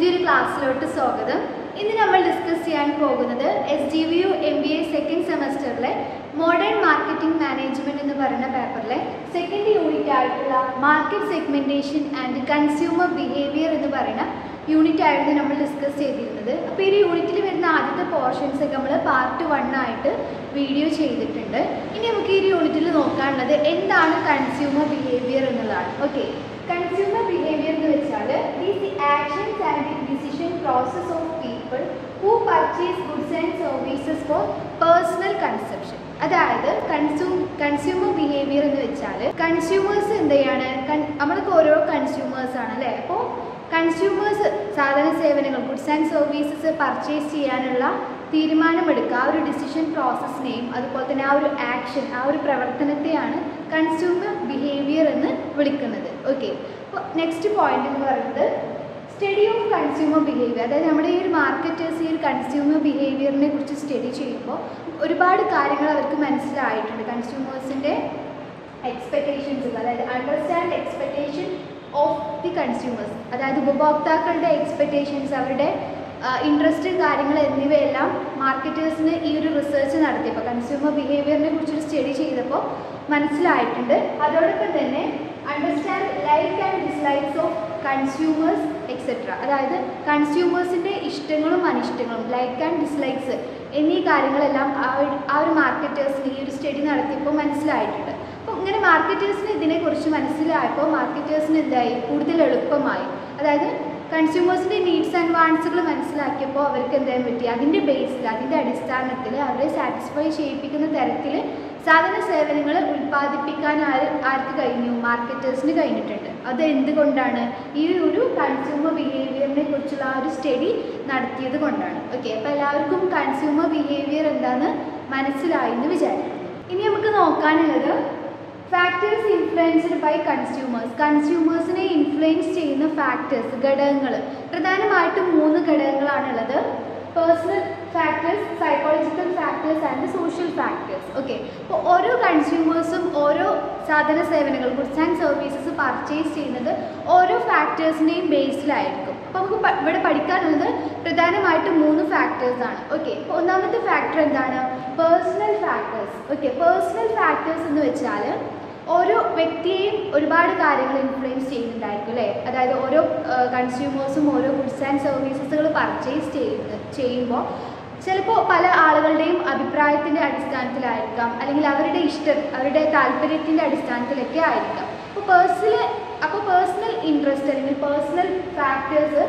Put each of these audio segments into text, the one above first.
പുതിയൊരു ക്ലാസ്സിലോട്ട് സ്വാഗതം ഇന്ന് നമ്മൾ ഡിസ്കസ് ചെയ്യാൻ പോകുന്നത് S D V U M B A second സെമസ്റ്ററിലെ മോഡേൺ മാർക്കറ്റിംഗ് മാനേജ്മെന്റ് എന്ന് പറയുന്ന പേപ്പറിലെ സെക്കൻഡ് യൂണിറ്റ് ആയിട്ടുള്ള market segmentation and consumer behaviour എന്ന് പറയുന്ന യൂണിറ്റ് ആയിരുന്നു നമ്മൾ ഡിസ്കസ് ചെയ്തിരുന്നത് അപ്പോൾ ഈ ഒരു യൂണിറ്റിൽ വരുന്ന ആദ്യത്തെ പോർഷൻസ് ഒക്കെ നമ്മൾ പാർട്ട് വൺ ആയിട്ട് വീഡിയോ ചെയ്തിട്ടുണ്ട് ഇനി നമുക്ക് ഈ ഒരു യൂണിറ്റിൽ നോക്കാനുള്ളത് എന്താണ് കൺസ്യൂമർ ബിഹേവിയർ എന്നുള്ളതാണ് ഓക്കെ കൺസ്യൂമർ ബിഹേവിയർ എന്ന് വെച്ചാൽ these actions and decision process of people who purchase goods and services for personal consumption അതായത് കൺസ്യൂം കൺസ്യൂമർ ബിഹേവിയർ എന്ന് വെച്ചാൽ കൺസ്യൂമേഴ്സ് എന്ത് ചെയ്യാണ് നമ്മളൊക്കെ ഓരോ കൺസ്യൂമേഴ്സ് ആണ് അല്ലേ അപ്പോൾ കൺസ്യൂമേഴ്സ് സാധന സേവനങ്ങൾ ഗുഡ്സ് ആൻഡ് സർവീസസ് പർച്ചേസ് ചെയ്യാനുള്ള തീരുമാനമെടുക്കുക ആ ഒരു ഡിസിഷൻ പ്രോസസ്സിനെയും അതുപോലെ തന്നെ ആ ഒരു ആക്ഷൻ ആ ഒരു പ്രവർത്തനത്തെയാണ് കൺസ്യൂമർ ബിഹേവിയർ എന്ന് വിളിക്കുന്നത് ഓക്കെ അപ്പോൾ നെക്സ്റ്റ് പോയിന്റ് എന്ന് പറയുന്നത് സ്റ്റഡി ഓഫ് കൺസ്യൂമർ ബിഹേവിയർ അതായത് നമ്മുടെ ഈ ഒരു മാർക്കറ്റേഴ്സ് ഈ ഒരു കൺസ്യൂമർ ബിഹേവിയറിനെ കുറിച്ച് സ്റ്റഡി ചെയ്യുമ്പോൾ ഒരുപാട് കാര്യങ്ങൾ അവർക്ക് മനസ്സിലായിട്ടുണ്ട് കൺസ്യൂമേഴ്സിൻ്റെ എക്സ്പെക്റ്റേഷൻസ് അതായത് understand expectation of the consumers അതായത് ഉപഭോക്താക്കളുടെ എക്സ്പെക്റ്റേഷൻസ് അവരുടെ ഇൻട്രസ്റ്റ് കാര്യങ്ങൾ എന്നിവയെല്ലാം മാർക്കറ്റേഴ്സിന് ഈ ഒരു റിസർച്ച് നടത്തിയപ്പോൾ കൺസ്യൂമർ ബിഹേവിയറിനെ കുറിച്ചൊരു സ്റ്റഡി ചെയ്തപ്പോൾ മനസ്സിലായിട്ടുണ്ട് അതോടൊപ്പം തന്നെ understand like and dislikes of consumers etcetera അതായത് കൺസ്യൂമേഴ്സിൻ്റെ ഇഷ്ടങ്ങളും അനിഷ്ടങ്ങളും ലൈക്ക് ആൻഡ് ഡിസ്ലൈക്സ് എന്നീ കാര്യങ്ങളെല്ലാം ആ ഒരു ആ ഒരു മാർക്കറ്റേഴ്സിന് ഈ ഒരു സ്റ്റഡി നടത്തിയപ്പോൾ മനസ്സിലായിട്ടുണ്ട് അപ്പോൾ ഇങ്ങനെ മാർക്കറ്റേഴ്സിന് ഇതിനെക്കുറിച്ച് മനസ്സിലായപ്പോൾ മാർക്കറ്റേഴ്സിന് എന്തായി കൂടുതൽ എളുപ്പമായി അതായത് കൺസ്യൂമേഴ്സിൻ്റെ നീഡ്സ് ആൻഡ് വാണ്ട്സുകൾ മനസ്സിലാക്കിയപ്പോൾ അവർക്ക് എന്തായാലും പറ്റി അതിൻ്റെ ബേസിൽ അതിൻ്റെ അടിസ്ഥാനത്തിൽ അവരെ സാറ്റിസ്ഫൈ ചെയ്യിപ്പിക്കുന്ന തരത്തിൽ സാധന സേവനങ്ങൾ ഉൽപ്പാദിപ്പിക്കാൻ ആര് ആർക്ക് കഴിഞ്ഞു മാർക്കറ്റേഴ്സിന് കഴിഞ്ഞിട്ടുണ്ട് അത് എന്തുകൊണ്ടാണ് ഈ ഒരു കൺസ്യൂമർ ബിഹേവിയറിനെ കുറിച്ചുള്ള ആ ഒരു സ്റ്റഡി നടത്തിയത് കൊണ്ടാണ് ഓക്കെ അപ്പോൾ എല്ലാവർക്കും കൺസ്യൂമർ ബിഹേവിയർ എന്താണെന്ന് മനസ്സിലായി എന്ന് വിചാരിക്കുന്നു ഇനി നമുക്ക് നോക്കാനുള്ളത് ഫാക്ടേഴ്സ് ഇൻഫ്ലുവൻസ്ഡ് ബൈ കൺസ്യൂമേഴ്സ് കൺസ്യൂമേഴ്സിനെ ഇൻഫ്ലുവൻസ് ചെയ്യുന്ന ഫാക്ടേഴ്സ് ഘടകങ്ങൾ പ്രധാനമായിട്ടും മൂന്ന് ഘടകങ്ങളാണുള്ളത് personal factors psychological factors and social factors okay അപ്പോൾ ഓരോ കൺസ്യൂമേഴ്സും ഓരോ സാധന സേവനങ്ങൾ ഗുഡ്സ് ആൻഡ് സർവീസസ് പർച്ചേസ് ചെയ്യുന്നത് ഓരോ ഫാക്ടേഴ്സിനെയും ബേസിലായിരിക്കും അപ്പോൾ നമുക്ക് ഇവിടെ പഠിക്കാനുള്ളത് പ്രധാനമായിട്ടും മൂന്ന് ഫാക്ടേഴ്സ് ആണ് ഓക്കെ അപ്പോൾ ഒന്നാമത്തെ ഫാക്ടർ എന്താണ് personal factors okay personal factors എന്ന് വെച്ചാൽ ഓരോ വ്യക്തിയെയും ഒരുപാട് കാര്യങ്ങൾ ഇൻഫ്ലുവൻസ് ചെയ്യുന്നുണ്ടായിരിക്കും അല്ലേ അതായത് ഓരോ കൺസ്യൂമേഴ്സും ഓരോ ഗുഡ്സ് ആൻഡ് സർവീസസുകൾ പർച്ചേസ് ചെയ്യുന്ന ചെയ്യുമ്പോൾ ചിലപ്പോൾ പല ആളുകളുടെയും അഭിപ്രായത്തിൻ്റെ അടിസ്ഥാനത്തിലായിരിക്കാം അല്ലെങ്കിൽ അവരുടെ ഇഷ്ടം അവരുടെ താല്പര്യത്തിൻ്റെ അടിസ്ഥാനത്തിലൊക്കെ ആയിരിക്കാം അപ്പോൾ പേഴ്സണൽ അപ്പോൾ പേഴ്സണൽ ഇൻട്രസ്റ്റ് അല്ലെങ്കിൽ പേഴ്സണൽ ഫാക്ടേഴ്സ്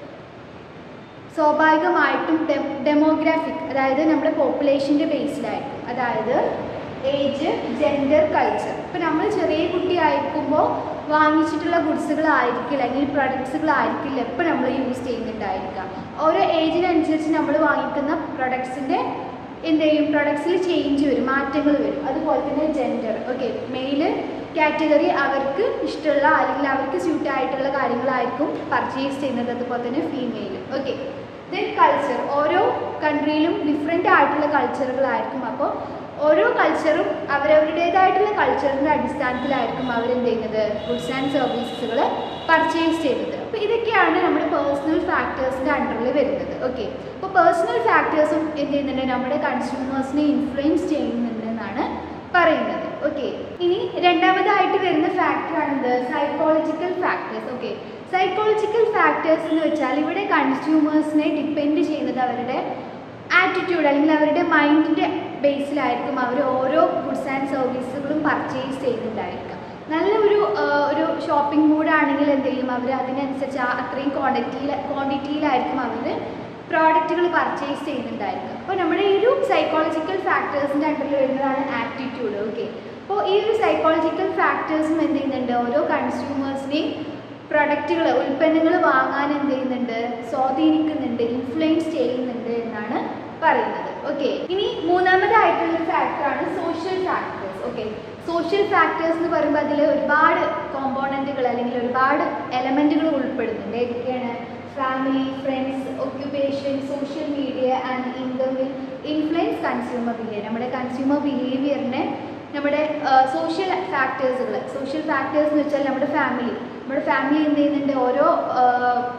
സ്വാഭാവികമായിട്ടും ഡെമോഗ്രാഫിക് അതായത് നമ്മുടെ പോപ്പുലേഷൻ്റെ ബേസിലായിരിക്കും അതായത് ഏജ് ജെൻഡർ കൾച്ചർ ഇപ്പം നമ്മൾ ചെറിയ കുട്ടിയായിരിക്കുമ്പോൾ വാങ്ങിച്ചിട്ടുള്ള ഗുഡ്സുകളായിരിക്കില്ല അല്ലെങ്കിൽ പ്രൊഡക്ട്സുകളായിരിക്കില്ല എപ്പോൾ നമ്മൾ യൂസ് ചെയ്യുന്നുണ്ടായിരിക്കുക ഓരോ ഏജിനനുസരിച്ച് നമ്മൾ വാങ്ങിക്കുന്ന പ്രൊഡക്ട്സിൻ്റെ എന്ത് ചെയ്യും പ്രൊഡക്ട്സിൽ ചേഞ്ച് വരും മാറ്റങ്ങൾ വരും അതുപോലെ തന്നെ ജെൻഡർ ഓക്കെ മെയില് കാറ്റഗറി അവർക്ക് ഇഷ്ടമുള്ള അല്ലെങ്കിൽ അവർക്ക് സ്യൂട്ട് ആയിട്ടുള്ള കാര്യങ്ങളായിരിക്കും പർച്ചേസ് ചെയ്യുന്നത് അതുപോലെ തന്നെ ഫീമെയിൽ ഓക്കെ ദെൻ കൾച്ചർ ഓരോ കൺട്രിയിലും ഡിഫറെൻ്റ് ആയിട്ടുള്ള കൾച്ചറുകളായിരിക്കും അപ്പോൾ ഓരോ കൾച്ചറും അവരവരുടേതായിട്ടുള്ള കൾച്ചറിൻ്റെ അടിസ്ഥാനത്തിലായിരിക്കും അവരെന്ത് ചെയ്യുന്നത് ഗുഡ്സ് ആൻഡ് സർവീസസുകൾ പർച്ചേസ് ചെയ്യുന്നത് അപ്പോൾ ഇതൊക്കെയാണ് നമ്മുടെ പേഴ്സണൽ ഫാക്ടേഴ്സിൻ്റെ അണ്ടറിൽ വരുന്നത് ഓക്കെ അപ്പോൾ പേഴ്സണൽ ഫാക്ടേഴ്സും എന്ത് ചെയ്യുന്നുണ്ട് നമ്മുടെ കൺസ്യൂമേഴ്സിനെ ഇൻഫ്ലുവൻസ് ചെയ്യുന്നുണ്ടെന്നാണ് പറയുന്നത് ഓക്കെ ഇനി രണ്ടാമതായിട്ട് വരുന്ന ഫാക്ടറാണിത് psychological factors okay psychological factors എന്ന് വെച്ചാൽ ഇവിടെ കൺസ്യൂമേഴ്സിനെ ഡിപ്പെൻഡ് ചെയ്യുന്നത് അവരുടെ ആറ്റിറ്റ്യൂഡ് അല്ലെങ്കിൽ അവരുടെ മൈൻഡിൻ്റെ ബേസിലായിരിക്കും അവർ ഓരോ ഗുഡ്സ് ആൻഡ് സർവീസുകളും പർച്ചേസ് ചെയ്യുന്നുണ്ടായിരിക്കുക നല്ല ഒരു ഒരു ഷോപ്പിംഗ് മൂഡാണെങ്കിൽ എന്ത് ചെയ്യും അവർ അതിനനുസരിച്ച് ആ അത്രയും ക്വാണ്ടിറ്റിയിൽ ക്വാണ്ടിറ്റിയിലായിരിക്കും അവർ പ്രോഡക്റ്റുകൾ പർച്ചേസ് ചെയ്യുന്നുണ്ടായിരിക്കുക അപ്പോൾ നമ്മുടെ ഈ ഒരു സൈക്കോളജിക്കൽ ഫാക്ടേഴ്സിൻ്റെ അണ്ടറിൽ വരുന്നതാണ് ആറ്റിറ്റ്യൂഡ് ഓക്കെ അപ്പോൾ ഈ ഒരു സൈക്കോളജിക്കൽ ഫാക്ടേഴ്സും എന്ത് ചെയ്യുന്നുണ്ട് ഓരോ കൺസ്യൂമേഴ്സിനെയും പ്രൊഡക്റ്റുകൾ ഉൽപ്പന്നങ്ങൾ വാങ്ങാൻ എന്ത് ചെയ്യുന്നുണ്ട് സ്വാധീനിക്കുന്നുണ്ട് ഇൻഫ്ലുവൻസ് ചെയ്യുന്നുണ്ട് എന്നാണ് പറയുന്നത് ഓക്കെ ഇനി മൂന്നാമതായിട്ടുള്ള ഫാക്ടറാണ് social factors okay social factors എന്ന് പറയുമ്പോൾ അതിൽ ഒരുപാട് കോമ്പോണൻറ്റുകൾ അല്ലെങ്കിൽ ഒരുപാട് എലമെൻറ്റുകൾ ഉൾപ്പെടുന്നുണ്ട് ഏതൊക്കെയാണ് family friends occupation social media and income will influence consumer behaviour നമ്മുടെ കൺസ്യൂമർ ബിഹേവിയറിനെ നമ്മുടെ സോഷ്യൽ ഫാക്ടേഴ്സുകൾ സോഷ്യൽ ഫാക്ടേഴ്സ് എന്ന് വെച്ചാൽ നമ്മുടെ ഫാമിലി നമ്മുടെ ഫാമിലി എന്ത് ചെയ്യുന്നുണ്ട് ഓരോ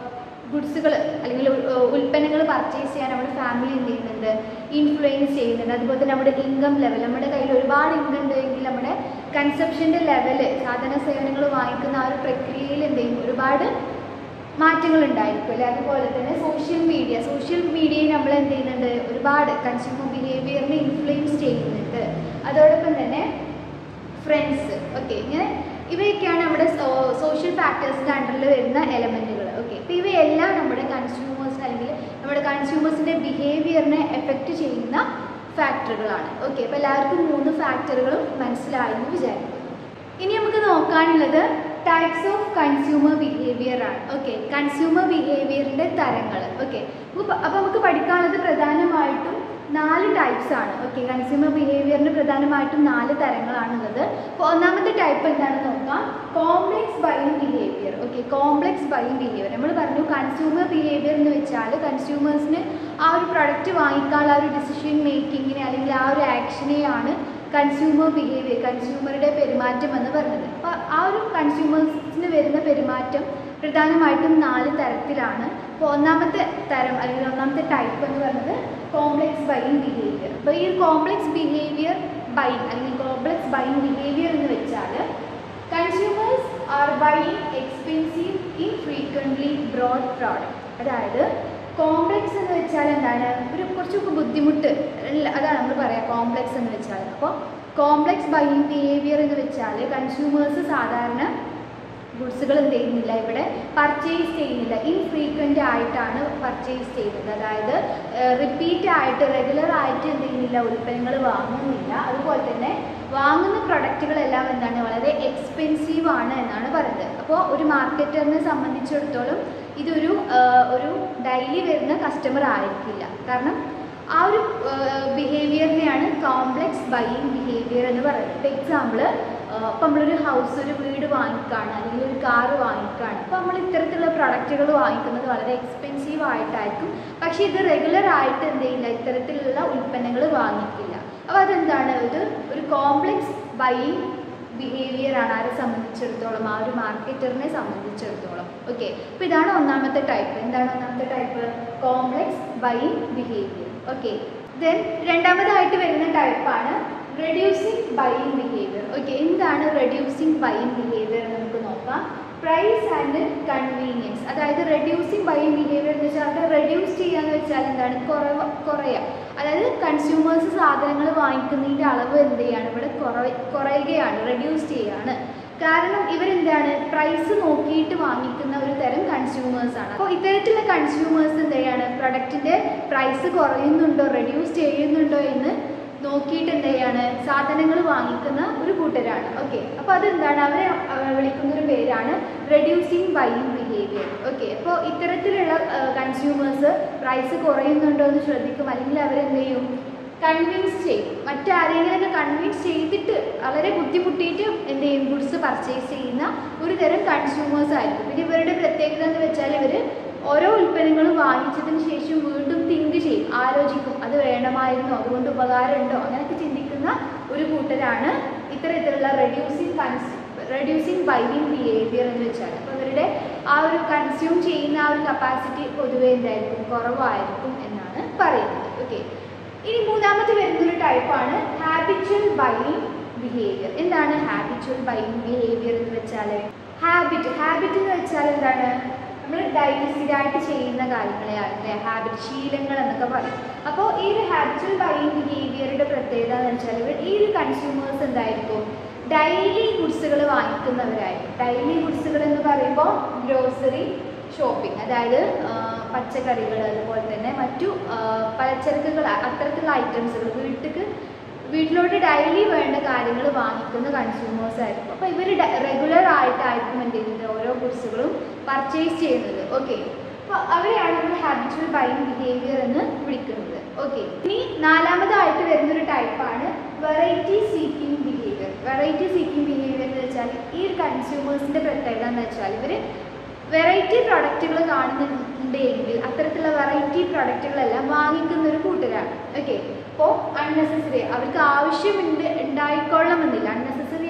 ഗുഡ്സുകൾ അല്ലെങ്കിൽ ഉൽപ്പന്നങ്ങൾ പർച്ചേസ് ചെയ്യാൻ നമ്മുടെ ഫാമിലി എന്ത് ചെയ്യുന്നുണ്ട് ഇൻഫ്ലുവൻസ് ചെയ്യുന്നുണ്ട് അതുപോലെ തന്നെ നമ്മുടെ ഇൻകം ലെവൽ നമ്മുടെ കയ്യിൽ ഒരുപാട് ഇൻകം ഉണ്ടെങ്കിൽ നമ്മുടെ കൺസപ്ഷൻ്റെ ലെവല് സാധന സേവനങ്ങൾ വാങ്ങിക്കുന്ന ആ ഒരു പ്രക്രിയയിൽ എന്ത് ചെയ്യും ഒരുപാട് മാറ്റങ്ങൾ ഉണ്ടായിരിക്കും അല്ലേ അതുപോലെ തന്നെ സോഷ്യൽ മീഡിയ സോഷ്യൽ മീഡിയയെ നമ്മൾ എന്ത് ചെയ്യുന്നുണ്ട് ഒരുപാട് കൺസ്യൂമർ ബിഹേവിയറിനെ ഇൻഫ്ലുവൻസ് ചെയ്യുന്നുണ്ട് അതോടൊപ്പം തന്നെ ഫ്രണ്ട്സ് ഓക്കെ ഇങ്ങനെ ഇവയൊക്കെയാണ് നമ്മുടെ സോഷ്യൽ ഫാക്ടേഴ്സിൻ്റെ അണ്ടറിൽ വരുന്ന എലമെൻറ്റുകൾ ഓക്കെ അപ്പോൾ ഇവയെല്ലാം നമ്മുടെ കൺസ്യൂമേഴ്സിന് അല്ലെങ്കിൽ നമ്മുടെ കൺസ്യൂമേഴ്സിൻ്റെ ബിഹേവിയറിനെ എഫക്റ്റ് ചെയ്യുന്ന ഫാക്ടറുകളാണ് ഓക്കെ അപ്പോൾ എല്ലാവർക്കും മൂന്ന് ഫാക്ടറുകളും മനസ്സിലായി എന്ന് വിചാരിക്കുന്നു ഇനി നമുക്ക് നോക്കാനുള്ളത് ടൈപ്സ് ഓഫ് കൺസ്യൂമർ ബിഹേവിയർ ആണ് ഓക്കെ കൺസ്യൂമർ ബിഹേവിയറിൻ്റെ തരങ്ങൾ ഓക്കെ അപ്പോൾ നമുക്ക് പഠിക്കാനുള്ളത് പ്രധാനമായിട്ടും നാല് ടൈപ്സ് ആണ് ഓക്കെ കൺസ്യൂമർ ബിഹേവിയറിന് പ്രധാനമായിട്ടും നാല് തരങ്ങളാണുള്ളത് അപ്പോൾ ഒന്നാമത്തെ ടൈപ്പ് എന്താണെന്ന് നോക്കാം complex buying behaviour okay complex buying behaviour നമ്മൾ പറഞ്ഞു കൺസ്യൂമർ ബിഹേവിയർ എന്ന് വെച്ചാൽ കൺസ്യൂമേഴ്സിന് ആ ഒരു പ്രൊഡക്റ്റ് വാങ്ങിക്കാനുള്ള ആ ഒരു ഡിസിഷൻ മേക്കിങ്ങിനെ അല്ലെങ്കിൽ ആ ഒരു ആക്ഷനെയാണ് കൺസ്യൂമർ ബിഹേവിയർ കൺസ്യൂമറുടെ പെരുമാറ്റം എന്ന് പറഞ്ഞത് അപ്പോൾ ആ ഒരു കൺസ്യൂമേഴ്സിന് വരുന്ന പെരുമാറ്റം പ്രധാനമായിട്ടും നാല് തരത്തിലാണ് അപ്പോൾ ഒന്നാമത്തെ തരം അല്ലെങ്കിൽ ഒന്നാമത്തെ ടൈപ്പ് എന്ന് പറയുന്നത് കോംപ്ലെക്സ് ബൈയിങ് ബിഹേവിയർ അപ്പോൾ ഈ കോംപ്ലെക്സ് ബിഹേവിയർ ബൈയിങ് അല്ലെങ്കിൽ കോംപ്ലെക്സ് ബൈയിങ് ബിഹേവിയർ എന്ന് വെച്ചാൽ consumers are buying expensive infrequently bought product അതായത് കോംപ്ലെക്സ് എന്ന് വെച്ചാൽ എന്താണ് ഒരു കുറച്ചൊക്കെ ബുദ്ധിമുട്ട് ഉള്ള അതാണ് നമ്മൾ പറയാം കോംപ്ലെക്സ് എന്ന് വെച്ചാൽ അപ്പോൾ കോംപ്ലെക്സ് ബൈയിങ് ബിഹേവിയർ എന്ന് വെച്ചാൽ കൺസ്യൂമേഴ്സ് സാധാരണ ഗുഡ്സുകൾ എന്ത് ചെയ്യുന്നില്ല ഇവിടെ പർച്ചേസ് ചെയ്യുന്നില്ല ഇൻഫ്രീക്വൻ്റ് ആയിട്ടാണ് പർച്ചേസ് ചെയ്യുന്നത് അതായത് റിപ്പീറ്റ് ആയിട്ട് റെഗുലർ ആയിട്ട് എന്ത് ചെയ്യുന്നില്ല ഉൽപ്പന്നങ്ങൾ വാങ്ങുന്നില്ല അതുപോലെ തന്നെ വാങ്ങുന്ന പ്രൊഡക്റ്റുകളെല്ലാം എന്താണ് വളരെ എക്സ്പെൻസീവ് ആണ് എന്നാണ് പറയുന്നത് അപ്പോൾ ഒരു മാർക്കറ്ററിനെ സംബന്ധിച്ചിടത്തോളം ഇതൊരു ഒരു ഡെയിലി വരുന്ന കസ്റ്റമർ ആയിരിക്കില്ല കാരണം ആ ഒരു ബിഹേവിയറിനെയാണ് കോംപ്ലെക്സ് ബൈയിങ് ബിഹേവിയർ എന്ന് പറയുന്നത് ഇപ്പോൾ എക്സാമ്പിൾ ഇപ്പം നമ്മളൊരു ഹൗസ് ഒരു വീട് വാങ്ങിക്കുകയാണ് അല്ലെങ്കിൽ ഒരു കാറ് വാങ്ങിക്കുകയാണ് അപ്പോൾ നമ്മൾ ഇത്തരത്തിലുള്ള പ്രൊഡക്റ്റുകൾ വാങ്ങിക്കുന്നത് വളരെ എക്സ്പെൻസീവ് ആയിട്ടായിരിക്കും പക്ഷേ ഇത് റെഗുലർ ആയിട്ട് എന്ത് ചെയ്യില്ല ഇത്തരത്തിലുള്ള ഉൽപ്പന്നങ്ങൾ വാങ്ങിക്കില്ല അപ്പോൾ അതെന്താണ് ഇത് ഒരു കോംപ്ലെക്സ് ബൈയിങ് ബിഹേവിയർ ആണ് ആരെ സംബന്ധിച്ചിടത്തോളം ആ ഒരു മാർക്കറ്ററിനെ സംബന്ധിച്ചിടത്തോളം ഓക്കെ അപ്പോൾ ഇതാണ് ഒന്നാമത്തെ ടൈപ്പ് എന്താണ് ഒന്നാമത്തെ type complex buying behaviour okay then രണ്ടാമതായിട്ട് വരുന്ന ടൈപ്പാണ് റെഡ്യൂസിങ് ബൈയിങ് ബിഹേവിയർ ഓക്കെ എന്താണ് റെഡ്യൂസിങ് ബൈയിങ് ബിഹേവിയർ എന്ന് നമുക്ക് നോക്കാം പ്രൈസ് ആൻഡ് കൺവീനിയൻസ് അതായത് റെഡ്യൂസിങ് ബൈയിങ് ബിഹേവിയർ എന്ന് വെച്ചാൽ അവിടെ റെഡ്യൂസ് ചെയ്യാന്ന് വെച്ചാൽ എന്താണ് കുറവ് കുറയുക അതായത് കൺസ്യൂമേഴ്സ് സാധനങ്ങൾ വാങ്ങിക്കുന്നതിൻ്റെ അളവ് എന്ത് ചെയ്യാണ് ഇവിടെ കുറ കുറയുകയാണ് റെഡ്യൂസ് ചെയ്യുകയാണ് കാരണം ഇവരെന്താണ് പ്രൈസ് നോക്കിയിട്ട് വാങ്ങിക്കുന്ന ഒരു തരം കൺസ്യൂമേഴ്സ് ആണ് അപ്പോൾ ഇത്തരത്തിലുള്ള കൺസ്യൂമേഴ്സ് എന്ത് ചെയ്യാണ് പ്രൊഡക്റ്റിൻ്റെ പ്രൈസ് കുറയുന്നുണ്ടോ റെഡ്യൂസ് ചെയ്യുന്നുണ്ടോ എന്ന് നോക്കിയിട്ട് എന്ത് ചെയ്യാണ് സാധനങ്ങൾ വാങ്ങിക്കുന്ന ഒരു കൂട്ടരാണ് ഓക്കെ അപ്പോൾ അതെന്താണ് അവരെ അവ- വിളിക്കുന്ന ഒരു പേരാണ് റെഡ്യൂസിങ് ബൈയിങ് ബിഹേവിയർ ഓക്കെ അപ്പോൾ ഇത്തരത്തിലുള്ള കൺസ്യൂമേഴ്സ് പ്രൈസ് കുറയുന്നുണ്ടോ എന്ന് ശ്രദ്ധിക്കും അല്ലെങ്കിൽ അവരെന്ത് ചെയ്യും കൺവിൻസ് ചെയ്യും മറ്റാരെങ്കിലൊക്കെ കൺവിൻസ് ചെയ്തിട്ട് വളരെ ബുദ്ധിമുട്ടിയിട്ട് എന്ത് ചെയ്യും ഗുഡ്സ് പർച്ചേസ് ചെയ്യുന്ന ഒരു തരം കൺസ്യൂമേഴ്സ് ആയിരിക്കും പിന്നെ ഇവരുടെ പ്രത്യേകത എന്ന് വെച്ചാൽ ഇവർ ഓരോ ഉൽപ്പന്നങ്ങളും വാങ്ങിച്ചതിന് ശേഷം വീണ്ടും തിങ്ക് ചെയ്യും ആലോചിക്കും അത് വേണമായിരുന്നോ അതുകൊണ്ട് ഉപകാരമുണ്ടോ അങ്ങനെയൊക്കെ ചിന്തിക്കുന്ന ഒരു കൂട്ടരാണ് ഇത്തരത്തിലുള്ള reducing cons reducing buying behaviour എന്ന് വെച്ചാൽ അപ്പോൾ ഇവരുടെ ആ ഒരു കൺസ്യൂം ചെയ്യുന്ന ആ ഒരു കപ്പാസിറ്റി പൊതുവെ എന്തായിരിക്കും കുറവായിരിക്കും എന്നാണ് പറയുന്നത് ഓക്കെ ഇനി മൂന്നാമത്തെ വരുന്നൊരു ടൈപ്പാണ് ഹാബിച്വൽ ബൈയിങ് ബിഹേവിയർ എന്താണ് ഹാബിച്വൽ ബൈയിങ് ബിഹേവിയർ എന്ന് വെച്ചാൽ ഹാബിറ്റ് ഹാബിറ്റ് എന്ന് വെച്ചാൽ എന്താണ് നമ്മൾ ഡെയിലി സ്ഥിരമായിട്ട് ചെയ്യുന്ന കാര്യങ്ങളെയാണ് അല്ലേ ഹാബിറ്റ് ശീലങ്ങൾ എന്നൊക്കെ പറയും അപ്പോൾ ഈ ഒരു ഹാബിച്വൽ ബൈയിങ് ബിഹേവിയറുടെ പ്രത്യേകത എന്ന് വെച്ചാൽ ഇവർ ഈ ഒരു കൺസ്യൂമേഴ്സ് എന്തായിരിക്കും ഡെയിലി ഗുഡ്സുകൾ വാങ്ങിക്കുന്നവരായിരിക്കും ഡെയിലി ഗുഡ്സുകൾ എന്ന് പറയുമ്പോൾ ഗ്രോസറി ഷോപ്പിംഗ് അതായത് ആ, പച്ചക്കറികൾ അതുപോലെ തന്നെ മറ്റു ആ, പലചരക്കുകൾ അത്തരത്തിലുള്ള ഐറ്റംസുകൾ വീട്ടിലേക്ക് വീട്ടിലോട്ട് ഡെയിലി വേണ്ട കാര്യങ്ങൾ വാങ്ങിക്കുന്ന കൺസ്യൂമേഴ്സ് ആയിരിക്കും അപ്പോൾ ഇവർ റെഗുലർ ആയിട്ടായിരിക്കും എന്ത് ചെയ്യുന്നത് ഓരോ ഗുഡ്സുകളും പർച്ചേസ് ചെയ്യുന്നത് ഓക്കെ അപ്പോൾ അവരെയാണ് നമ്മൾ ഹാബിച്വൽ ബൈയിങ് ബിഹേവിയർ എന്ന് വിളിക്കുന്നത് ഓക്കെ ഇനി നാലാമതായിട്ട് വരുന്നൊരു ടൈപ്പാണ് variety seeking behaviour variety seeking behaviour എന്ന് വെച്ചാൽ ഈ ഒരു കൺസ്യൂമേഴ്സിൻ്റെ പ്രത്യേകത എന്ന് വെച്ചാൽ ഇവർ വെറൈറ്റി പ്രൊഡക്റ്റുകൾ കാണുന്നുണ്ടെങ്കിൽ അത്തരത്തിലുള്ള വെറൈറ്റി പ്രൊഡക്റ്റുകളെല്ലാം വാങ്ങിക്കുന്ന ഒരു കൂട്ടരാണ് ഓക്കെ അപ്പോൾ അൺനെസസറി അവർക്ക് ആവശ്യമുണ്ട് ഉണ്ടായിക്കൊള്ളണമെന്നില്ല അൺനെസസറി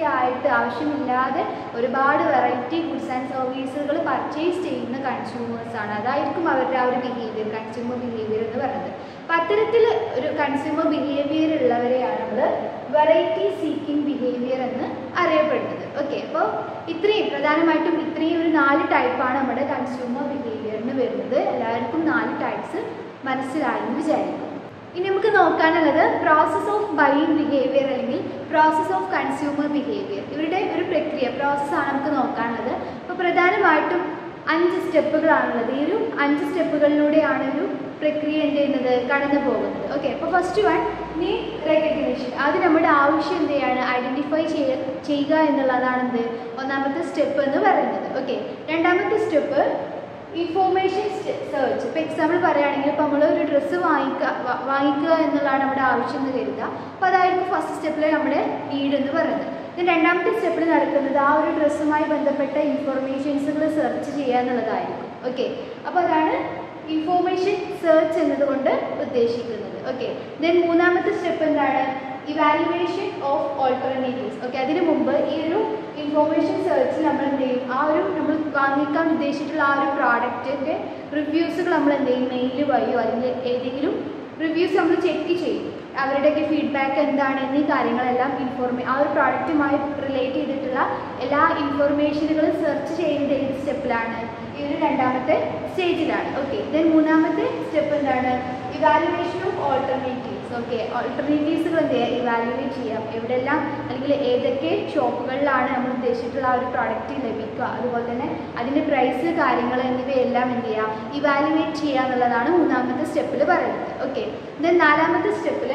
അൺനെസസറി ആയിട്ട് ആവശ്യമില്ലാതെ ഒരുപാട് വെറൈറ്റി ഗുഡ്സ് ആൻഡ് സർവീസുകൾ പർച്ചേസ് ചെയ്യുന്ന കൺസ്യൂമേഴ്സാണ് അതായിരിക്കും അവരുടെ ആ ഒരു ബിഹേവിയർ കൺസ്യൂമർ ബിഹേവിയർ എന്ന് പറയുന്നത് അപ്പം അത്തരത്തിൽ ഒരു കൺസ്യൂമർ ബിഹേവിയർ ഉള്ളവരെയാണ് നമ്മൾ വെറൈറ്റി സീക്കിംഗ് ബിഹേവിയർ എന്ന് അറിയപ്പെടുന്നത് ഓക്കെ അപ്പോൾ ഇത്രയും പ്രധാനമായിട്ടും ഇത്രയും ഒരു നാല് ടൈപ്പാണ് നമ്മുടെ കൺസ്യൂമർ ബിഹേവിയറിന് വരുന്നത് എല്ലാവർക്കും നാല് ടൈപ്സ് മനസ്സിലായി എന്ന് വിചാരിക്കും ഇനി നമുക്ക് നോക്കാനുള്ളത് പ്രോസസ് ഓഫ് ബൈയിങ് ബിഹേവിയർ അല്ലെങ്കിൽ പ്രോസസ് ഓഫ് കൺസ്യൂമർ ബിഹേവിയർ ഇവരുടെ ഒരു പ്രക്രിയ പ്രോസസ്സാണ് നമുക്ക് നോക്കാനുള്ളത് അപ്പോൾ പ്രധാനമായിട്ടും അഞ്ച് സ്റ്റെപ്പുകളാണുള്ളത് ഈ ഒരു അഞ്ച് സ്റ്റെപ്പുകളിലൂടെയാണ് ഒരു പ്രക്രിയ എന്ത് ചെയ്യുന്നത് കടന്നു പോകുന്നത് ഓക്കെ അപ്പോൾ ഫസ്റ്റ് വൺ നീ റെക്കഗ്നേഷൻ അത് നമ്മുടെ ആവശ്യം എന്ത് ചെയ്യാണ് ഐഡൻറ്റിഫൈ ചെയ്യ ചെയ്യുക എന്നുള്ളതാണ് എന്ത് ഒന്നാമത്തെ സ്റ്റെപ്പ് എന്ന് പറയുന്നത് ഓക്കെ രണ്ടാമത്തെ സ്റ്റെപ്പ് ഇൻഫോർമേഷൻ സെർച്ച് ഇപ്പോൾ എക്സാമ്പിൾ പറയുകയാണെങ്കിൽ ഇപ്പോൾ നമ്മൾ ഒരു ഡ്രസ്സ് വാങ്ങിക്കുക വാ- വാങ്ങിക്കുക എന്നുള്ളതാണ് നമ്മുടെ ആവശ്യം എന്ന് കരുതുക അപ്പോൾ അതായിരിക്കും ഫസ്റ്റ് സ്റ്റെപ്പിൽ നമ്മുടെ നീഡ് എന്ന് പറയുന്നത് then രണ്ടാമത്തെ സ്റ്റെപ്പിൽ നടക്കുന്നത് ആ ഒരു ഡ്രസ്സുമായി ബന്ധപ്പെട്ട ഇൻഫോർമേഷൻസുകൾ സെർച്ച് ചെയ്യുക എന്നുള്ളതായിരിക്കും ഓക്കെ അപ്പോൾ അതാണ് ഇൻഫോർമേഷൻ സെർച്ച് എന്നതുകൊണ്ട് ഉദ്ദേശിക്കുന്നത് ഓക്കെ ദെൻ മൂന്നാമത്തെ സ്റ്റെപ്പ് എന്താണ് ഇവാലുവേഷൻ ഓഫ് ഓൾട്ടർനേറ്റീവ്സ് ഓക്കെ അതിന് മുമ്പ് ഈ ഒരു ഇൻഫോർമേഷൻ സെർച്ച് നമ്മൾ എന്ത് ചെയ്യും ആ ഒരു നമ്മൾ വാങ്ങിക്കാൻ ഉദ്ദേശിച്ചിട്ടുള്ള ആ ഒരു പ്രോഡക്റ്റിൻ്റെ റിവ്യൂസുകൾ നമ്മൾ എന്ത് ചെയ്യും മെയിൽ വഴിയോ അല്ലെങ്കിൽ ഏതെങ്കിലും റിവ്യൂസ് നമ്മൾ ചെക്ക് ചെയ്യും അവരുടെയൊക്കെ ഫീഡ്ബാക്ക് എന്താണ് എന്നീ കാര്യങ്ങളെല്ലാം ഇൻഫോർമേ ആ ഒരു പ്രോഡക്റ്റുമായി റിലേറ്റ് ചെയ്തിട്ടുള്ള എല്ലാ ഇൻഫോർമേഷനുകളും സെർച്ച് ചെയ്യുന്നത് ഏത് സ്റ്റെപ്പിലാണ് ഈ ഒരു രണ്ടാമത്തെ സ്റ്റേജിലാണ് ഓക്കെ ദെൻ മൂന്നാമത്തെ സ്റ്റെപ്പ് എന്താണ് ഇവാലുവേഷൻ ഓഫ് ഓൾട്ടർനേറ്റീവ്സ് ഓക്കെ ഓൾട്ടർനേറ്റീവ്സുകൾ എന്ത് ചെയ്യുക ഇവാലുവേറ്റ് ചെയ്യാം എവിടെല്ലാം അല്ലെങ്കിൽ ഏതൊക്കെ ഷോപ്പുകളിലാണ് നമ്മൾ ഉദ്ദേശിച്ചിട്ടുള്ള ആ ഒരു പ്രോഡക്റ്റ് ലഭിക്കുക അതുപോലെ തന്നെ അതിൻ്റെ പ്രൈസ് കാര്യങ്ങൾ എന്നിവയെല്ലാം എന്ത് ചെയ്യുക ഇവാലുവേറ്റ് ചെയ്യുക എന്നുള്ളതാണ് മൂന്നാമത്തെ സ്റ്റെപ്പിൽ പറയുന്നത് ഓക്കെ ദെൻ നാലാമത്തെ സ്റ്റെപ്പിൽ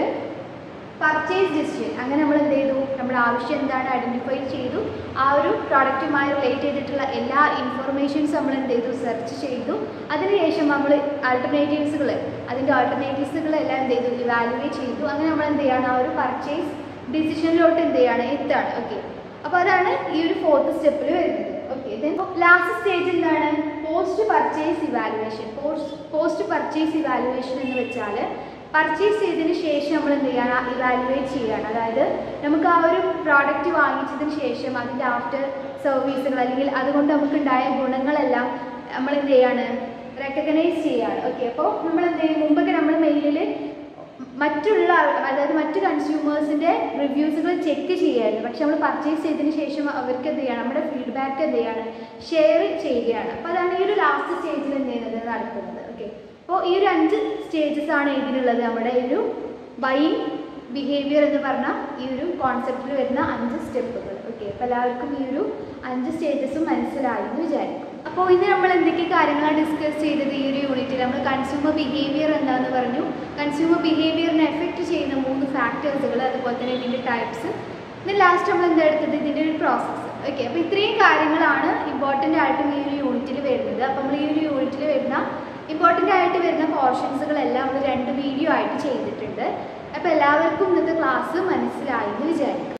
പർച്ചേസ് ഡിസിഷൻ അങ്ങനെ നമ്മൾ എന്ത് ചെയ്തു നമ്മുടെ ആവശ്യം എന്താണ് ഐഡൻറ്റിഫൈ ചെയ്തു ആ ഒരു പ്രോഡക്റ്റുമായി റിലേറ്റ് ചെയ്തിട്ടുള്ള എല്ലാ ഇൻഫർമേഷൻസ് നമ്മൾ എന്ത് ചെയ്തു സെർച്ച് ചെയ്തു അതിനുശേഷം നമ്മൾ ആൾട്ടർനേറ്റീവ്സുകൾ അതിൻ്റെ ആൾട്ടർനേറ്റീവ്സുകളെല്ലാം എന്ത് ചെയ്തു ഇവാലുവേറ്റ് ചെയ്തു അങ്ങനെ നമ്മൾ എന്ത് ചെയ്യാണ് ആ ഒരു പർച്ചേസ് ഡിസിഷനിലോട്ട് എന്ത് ചെയ്യാണ് എത്താണ് ഓക്കെ അപ്പോൾ അതാണ് ഈ ഒരു ഫോർത്ത് സ്റ്റെപ്പിൽ വരുന്നത് ഓക്കെ ദെൻ ലാസ്റ്റ് സ്റ്റേജ് എന്താണ് post purchase evaluation post post purchase evaluation എന്ന് വെച്ചാൽ പർച്ചേസ് ചെയ്തതിന് ശേഷം നമ്മൾ എന്ത് ചെയ്യണം ഇവാലുവേറ്റ് ചെയ്യുകയാണ് അതായത് നമുക്ക് ആ ഒരു പ്രോഡക്റ്റ് വാങ്ങിച്ചതിന് ശേഷം അതിൻ്റെ ആഫ്റ്റർ സർവീസുകൾ അല്ലെങ്കിൽ അതുകൊണ്ട് നമുക്കുണ്ടായ ഗുണങ്ങളെല്ലാം നമ്മൾ എന്ത് ചെയ്യാണ് റെക്കഗ്നൈസ് ചെയ്യുകയാണ് ഓക്കെ അപ്പോൾ നമ്മൾ എന്ത് ചെയ്യും മുമ്പൊക്കെ നമ്മൾ മെയിലിൽ മറ്റുള്ള ആൾ- അതായത് മറ്റ് കൺസ്യൂമേഴ്സിൻ്റെ റിവ്യൂസുകൾ ചെക്ക് ചെയ്യായിരുന്നു പക്ഷെ നമ്മൾ പർച്ചേസ് ചെയ്തതിന് ശേഷം അവർക്ക് എന്ത് ചെയ്യണം നമ്മുടെ ഫീഡ്ബാക്ക് എന്ത് ചെയ്യാണ് ഷെയർ ചെയ്യുകയാണ് അപ്പോൾ അതാണ് ഈ ഒരു ലാസ്റ്റ് സ്റ്റേജിൽ എന്ത് ചെയ്യുന്നത് നടക്കുന്നത് ഓക്കെ അപ്പോൾ ഈ ഒരു അഞ്ച് സ്റ്റേജസ് ആണ് ഇതിലുള്ളത് നമ്മുടെ ഈ ഒരു ബൈയിങ് ബിഹേവിയർ എന്ന് പറഞ്ഞ ഈ ഒരു കോൺസെപ്റ്റിൽ വരുന്ന അഞ്ച് സ്റ്റെപ്പുകൾ ഓക്കെ അപ്പോൾ എല്ലാവർക്കും ഈ ഒരു അഞ്ച് സ്റ്റേജസും മനസ്സിലായി എന്ന് വിചാരിക്കും അപ്പോൾ ഇന്ന് നമ്മൾ എന്തൊക്കെ കാര്യങ്ങളാണ് ഡിസ്കസ് ചെയ്തത് ഈ ഒരു യൂണിറ്റിൽ നമ്മൾ കൺസ്യൂമർ ബിഹേവിയർ എന്താണെന്ന് പറഞ്ഞു കൺസ്യൂമർ ബിഹേവിയറിനെ എഫക്റ്റ് ചെയ്യുന്ന മൂന്ന് ഫാക്ടേഴ്സുകൾ അതുപോലെ തന്നെ ഇതിൻ്റെ ടൈപ്സ് പിന്നെ ലാസ്റ്റ് നമ്മൾ എന്താ എടുത്തത് ഇതിൻ്റെ ഒരു പ്രോസസ്സ് ഓക്കെ അപ്പോൾ ഇത്രയും കാര്യങ്ങളാണ് ഇമ്പോർട്ടൻ്റ് ആയിട്ടും ഈ ഒരു യൂണിറ്റിൽ വരുന്നത് അപ്പോൾ നമ്മൾ ഈ ഒരു യൂണിറ്റിൽ വരുന്ന ഇമ്പോർട്ടൻ്റ് ആയിട്ട് വരുന്ന പോർഷൻസുകളെല്ലാം നമ്മൾ രണ്ട് വീഡിയോ ആയിട്ട് ചെയ്തിട്ടുണ്ട് അപ്പോൾ എല്ലാവർക്കും ഇന്നത്തെ ക്ലാസ് മനസ്സിലായി എന്ന് വിചാരിക്കും